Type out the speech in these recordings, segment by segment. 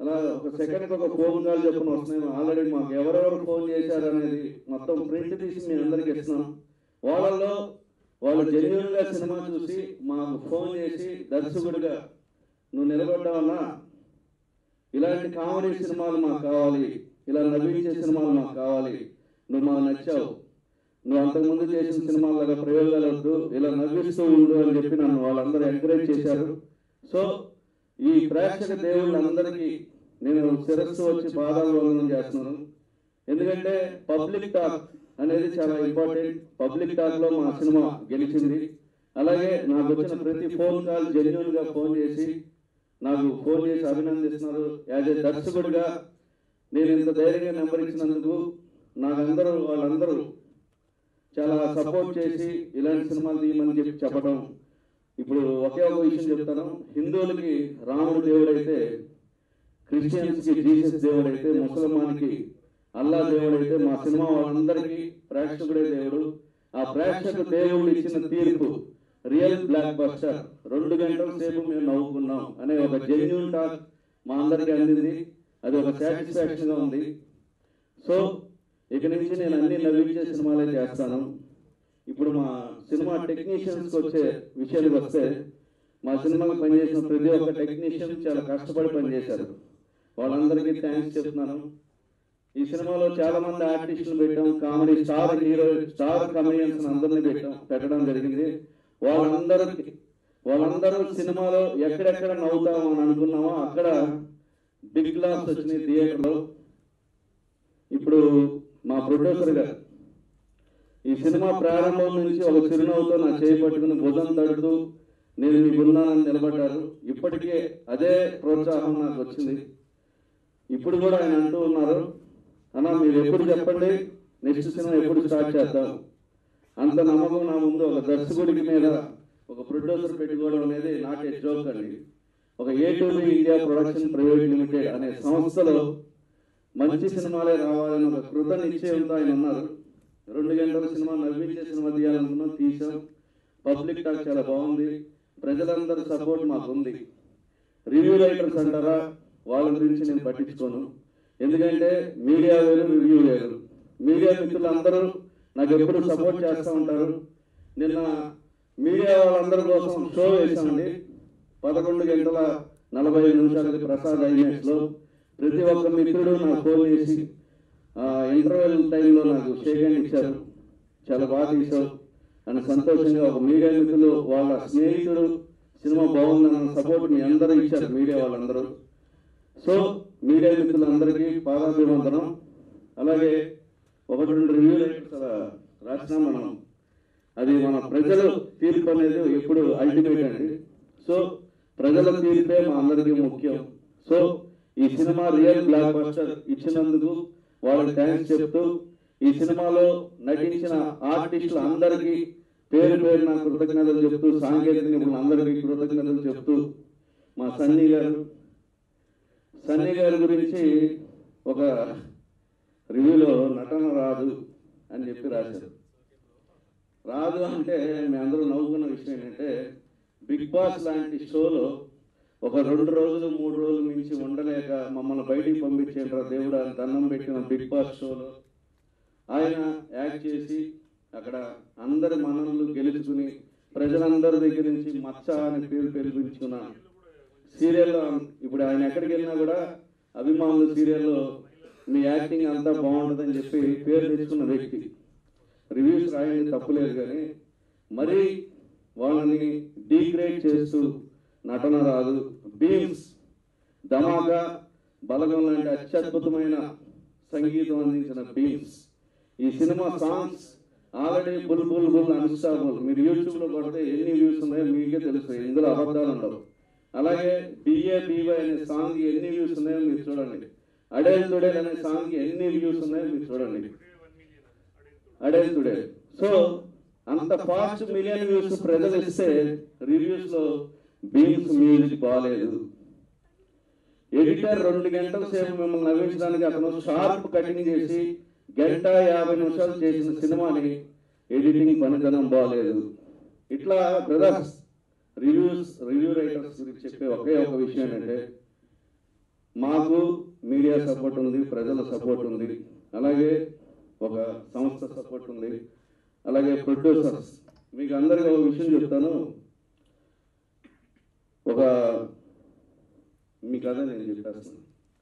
అలా ఒక సెకండ్కి ఒక ఫోన్ కాల్ చెప్పిన వస్తున్నాయి ఆల్రెడీ మాకు ఎవరెవరు ఫోన్ చేశారు అనేది మొత్తం ప్రింట్ తీసి మీ అందరికి ఇస్తున్నాం వాళ్ళల్లో వాళ్ళు జెన్యున్ గా సినిమా చూసి మాకు ఫోన్ చేసి దర్శకుడిగా నువ్వు నిలబడ్డావన్నా ఇలాంటి కామెడీ సినిమాలు మాకు కావాలి ఇలా నవ్వించే సినిమాలు మాకు కావాలి నువ్వు మాకు నచ్చావు నువ్వు అంతకుముందు చేసిన సినిమాల ప్రయోగాలు వద్దు ఇలా నవ్విస్తూ ఉండు అని చెప్పి నన్ను వాళ్ళందరూ ఎంకరేజ్ చేశారు సో ఈ ప్రేక్షక దేవుళ్ళందరికీ నేను శిరస్సు వచ్చి పాదాలు చేస్తున్నాను ఎందుకంటే పబ్లిక్ టాక్ అనేది చాలా ఇంపార్టెంట్ పబ్లిక్ టాక్ లో మా సినిమా గెలిచింది అలాగే నాకు వచ్చిన ప్రతి ఫోన్ కాల్ జెన్యున్ గా ఫోన్ చేసి నాకు ఫోన్ చేసి అభినందిస్తున్నారు యాజ్ ఏ దర్శకుడిగా నేను ఇంత ధైర్యంగా నెంబర్ ఇచ్చినందుకు నాకందరూ వాళ్ళందరూ చాలా సపోర్ట్ చేసి ఇలాంటి సినిమాలు తీయమని చెప్పి చెప్పడం ఇప్పుడు ఒకే ఒక విషయం చెప్తాను హిందువులకి రాముడు దేవుడైతే క్రిస్టియన్స్ కి జీసస్ దేవుడైతే ముసల్మాన్కి అల్లా దేవుడైతే మా సినిమా వాళ్ళందరికీ ప్రేక్షకుడే దేవుడు ఆ ప్రేక్షక దేవుడు ఇచ్చిన తీర్పు రియల్ బ్లాక్ బస్టర్ రెండు గంటల సేపు మేము నవ్వుకున్నాం అనే ఒక జెన్యున్ టాక్ మా అందరికీ అందింది అది ఒక సాటిస్ఫాక్షన్ గా ఉంది సో ఇక నుంచి నేను అన్ని నవ్వించే సినిమాలే చేస్తాను ఇప్పుడు మా సినిమా టెక్నీషియన్స్ వచ్చే విషయానికి వస్తే మా సినిమాకి పనిచేసిన ప్రతి ఒక్క టెక్నీషియన్ చాలా కష్టపడి పనిచేశారు వాళ్ళందరికీ థ్యాంక్స్ చెప్తున్నాను ఈ సినిమాలో చాలా మంది ఆర్టిస్టులు పెట్టాం comedy star hero star comedians అందరినీ పెట్టాం పెట్టడం జరిగింది వాళ్ళందరికీ వాళ్ళందరూ సినిమాలో ఎక్కడెక్కడ నవ్వుతామో అని అనుకున్నామో అక్కడ బిగ్ గ్లాస్ వచ్చినాయి థియేటర్లో ఇప్పుడు మా ప్రొడ్యూసర్ గారు ఈ సినిమా ప్రారంభం నుంచి ఒక చిరునవ్వుతో నా చేయి పట్టుకుని భుజం తడుతూ నేను మీకున్నానని నిలబడ్డారు ఇప్పటికే అదే ప్రోత్సాహం నాకు వచ్చింది ఇప్పుడు కూడా ఆయన అంటూ ఉన్నారు అన్న మీరు ఎప్పుడు చెప్పండి నెక్స్ట్ సినిమా ఎప్పుడు స్టార్ట్ చేద్దాం అంత నమ్మకం నా ముందు ఒక దర్శకుడికి మీద ఒక ప్రొడ్యూసర్ పెట్టుకోవడం అనేది నాట్ ఏ జోక్ అండి ఒక A to B India production private limited అనే సంస్థలో మంచి సినిమాలే రావాలని ఒక కృత నిశ్చయంతో ఆయన ఉన్నారు రెండు గంటల సినిమా నవ్వించే సినిమా తీయాలనుకున్నాం తీసాం పబ్లిక్ టాక్ చాలా బాగుంది ప్రజలందరి సపోర్ట్ మాకు ఉంది రివ్యూ రైటర్స్ అంటారా వాళ్ళ గురించి నేను పట్టించుకోను ఎందుకంటే మీడియా వేరు రివ్యూ వేరు మీడియా మిత్రులందరూ నాకు ఎప్పుడు సపోర్ట్ చేస్తూ ఉంటారు నిన్న మీడియా వాళ్ళందరి కోసం షో వేసామండి పదకొండు గంటల నలభై ఐదు నిమిషాలకి ప్రసాద్ ఐమాక్స్ లో ప్రతి ఒక్క మిత్రుడు నాకు ఫోన్ చేసి ఇంటర్వెల్ టైంలో నాకు షేక్ హ్యాండ్ ఇచ్చారు చాలా బాగా తీసావు అని సంతోషంగా ఒక మీడియా మిత్రులు వాళ్ళ స్నేహితుడు సినిమా బాగుందన్న సపోర్ట్ మీ అందరూ ఇచ్చారు మీడియా వాళ్ళందరూ సో మీడియా మిత్రులందరికీ పాదాభివందనం అలాగే ఒకటి రెండు రివ్యూ రాసినా మనం అది మన ప్రజలు తీర్పు అనేది ఎప్పుడు అల్టిమేట్ అండి సో ప్రజల తీర్పే మా అందరికీ ముఖ్యం సో ఈ సినిమా రియల్ బ్లాక్ బస్టర్ ఇచ్చినందుకు వాళ్ళకి థ్యాంక్స్ చెప్తూ ఈ సినిమాలో నటించిన ఆర్టిస్టులు అందరికీ పేరు పేరు నా కృతజ్ఞతలు చెప్తూ సాంకేతిక నిపుణులందరికీ కృతజ్ఞతలు చెప్తూ మా సన్నీ గారు సన్నీ గారి గురించి ఒక రివ్యూలో నటన రాదు అని చెప్పి రాశారు రాదు అంటే మేము అందరూ నవ్వుకున్న విషయం ఏంటంటే బిగ్ బాస్ లాంటి షోలో ఒక రెండు రోజులు మూడు రోజులు మించి ఉండలేక మమ్మల్ని బయటికి పంపించేంటారు దేవుడు అని దండం పెట్టిన బిగ్ బాస్ షోలో ఆయన యాక్ట్ చేసి అక్కడ అందరి మనల్ని గెలుచుకుని ప్రజలందరి దగ్గర నుంచి మచ్చ అనే పేరు పెరిగించుకున్న సీరియల్లో ఇప్పుడు ఆయన ఎక్కడికి వెళ్ళినా కూడా అభిమానులు సీరియల్లో మీ యాక్టింగ్ అంతా బాగుంటుందని చెప్పి పేరు తెచ్చుకున్న వ్యక్తి రివ్యూస్ రాయని తప్పులేదు కానీ మరీ వాళ్ళని డీగ్రేడ్ చేస్తూ నటన రాదు బీమ్స్ ధమాకా బలగం లాంటి అత్యద్భుతమైన సంగీతం అందించిన బీమ్స్ ఈ cinema songs already bull bull bull unstable మీరు యూట్యూబ్ లో కొడితే ఎన్ని వ్యూస్ ఉన్నాయో మీకే తెలుసు ఇందులో అబద్ధాలు ఉండవు అలాగే బిఏ బీవై అనే సాంగ్ ఎన్ని వ్యూస్ ఉన్నాయో మీరు చూడండి అడేల్ టుడే అనే సాంగ్ ఎన్ని వ్యూస్ ఉన్నాయో మీరు చూడండి అడేల్ టుడే సో అంత ఫాస్ట్ మిలియన్ వ్యూస్ ప్రజలు ఇస్తే రివ్యూస్ లో బీమ్స్ మ్యూజిక్ బాగాలేదు ఎడిటర్ రెండు గంటల సేపు మిమ్మల్ని నవ్వించడానికి అతను షార్ప్ కటింగ్ చేసి గంట యాభై నిమిషాలు చేసిన సినిమాని ఎడిటింగ్ పనితనం బాగాలేదు ఇట్లా బ్రదర్స్ రివ్యూస్ రివ్యూ రైటర్స్ గురించి చెప్పే ఒకే ఒక విషయం ఏంటంటే మాకు మీడియా సపోర్ట్ ఉంది ప్రజల సపోర్ట్ ఉంది అలాగే ఒక సంస్థ సపోర్ట్ ఉంది అలాగే ప్రొడ్యూసర్స్ మీకు అందరికీ ఒక విషయం చెప్తాను ఒక మీకు అదే నేను చెప్పేస్తాను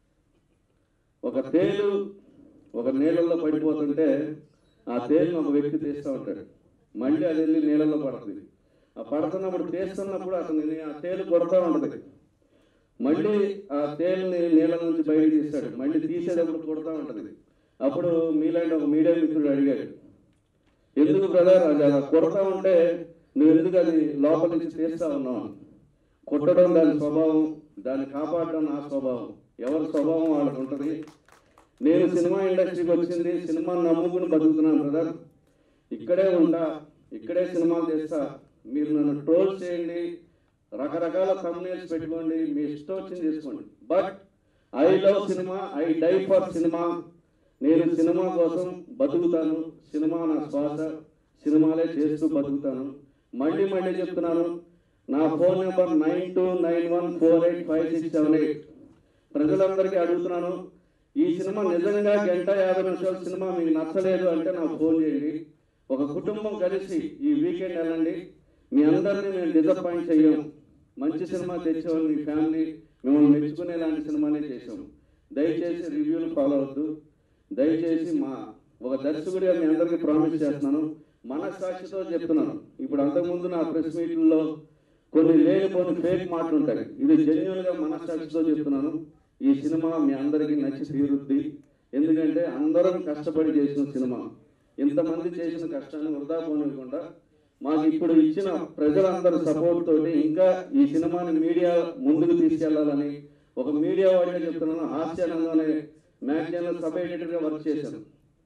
ఒక తేలు ఒక నీళ్ళల్లో పడిపోతుంటే ఆ తేలుని ఒక వ్యక్తి తీస్తూ ఉంటాడు మళ్ళీ అది వెళ్ళి నీళ్ళలో పడుతుంది ఆ పడుతున్నప్పుడు తీస్తున్నప్పుడు అతని ఆ తేలు కొడతా ఉంటుంది మళ్ళీ ఆ తేలుని నీళ్ళ నుంచి బయట తీస్తాడు మళ్ళీ తీసేటప్పుడు కొడతా ఉంటుంది అప్పుడు మీలాంటి ఒక మీడియా మిత్రుడు అడిగాడు ఎందుకు బ్రదర్ అది అలా కొడతా ఉంటే నువ్వు ఎందుకు అది లోపల నుంచి తీస్తా ఉన్నావు కొట్టడం దాని స్వభావం దాన్ని కాపాడడం నా స్వభావం ఎవరి స్వభావం వాళ్ళకి ఉంటుంది నేను సినిమా ఇండస్ట్రీకి వచ్చింది సినిమాని నమ్ముకుని బతుకుతున్నాను బ్రదర్ ఇక్కడే ఉంటా ఇక్కడే సినిమాలు చేస్తా మీరు నన్ను ట్రోల్ చేయండి రకరకాల thumbnails పెట్టుకోండి మీ ఇష్టం వచ్చింది చేసుకోండి but I love cinema I die for cinema నేను సినిమా కోసం బతుకుతాను సినిమా నా శ్వాస సినిమాలే చేస్తూ బతుకుతాను మళ్ళీ మళ్ళీ చెప్తున్నాను నా phone number nine two nine one four eight five six seven eight ప్రజలందరికీ అడుగుతున్నాను ఈ సినిమా నిజంగా గంట యాభై నిమిషాల సినిమా మీకు నచ్చలేదు అంటే నాకు ఫోన్ చేయండి ఒక కుటుంబం కలిసి ఈ వీకెండ్ వెళ్ళండి మీ అందరినీ మేము డిసప్పాయింట్ చెయ్యం మంచి సినిమా తెచ్చేవాళ్ళు మీ ఫ్యామిలీ మిమ్మల్ని మెచ్చుకునేలాంటి సినిమానే చేసాం దయచేసి రివ్యూలు ఫాలో అవద్దు దయచేసి మా ఒక దర్శకుడిగా మీ అందరికీ ప్రామిస్ చేస్తున్నాను మనస్సాక్షితో చెప్తున్నాను ఇప్పుడు అంతకుముందు నా ప్రెస్ మీట్లో కొన్ని లేనిపోని ఫేక్ మాటలు ఉంటాయి ఇది జెన్యున్ గా మనస్సాక్షితో చెప్తున్నాను ఈ సినిమా మీ అందరికీ నచ్చి తీరుద్ది ఎందుకంటే అందరం కష్టపడి చేసిన సినిమా ఇంతమంది చేసిన కష్టాన్ని వృధా పోనివ్వకుండా మాకు ఇప్పుడు ఇచ్చిన ప్రజలందరి సపోర్ట్ తోటి ఇంకా ఈ సినిమాని మీడియా ముందుకు తీసుకెళ్లాలని ఒక మీడియా వాడిగా చెప్తున్నాను హాస్యానందం అనే మ్యాగజైన్ సబ్ ఎడిటర్ గా వర్క్ చేశాను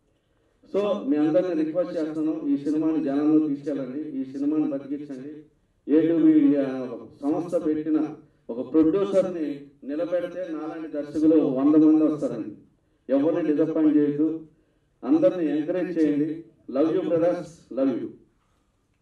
సో మీ అందరిని రిక్వెస్ట్ చేస్తున్నాను ఈ సినిమాని జనంలో తీసుకెళ్ళండి ఈ సినిమాని బతికించండి ఏటీవీ ఇండియా అనే ఒక సంస్థ పెట్టిన ఒక ప్రొడ్యూసర్ని నిలబెడితే నాలాంటి దర్శకులు వంద మంది వస్తారండి ఎవరిని డిసప్పాయింట్ చేయొద్దు అందరిని ఎంకరేజ్ చేయండి love you brothers love you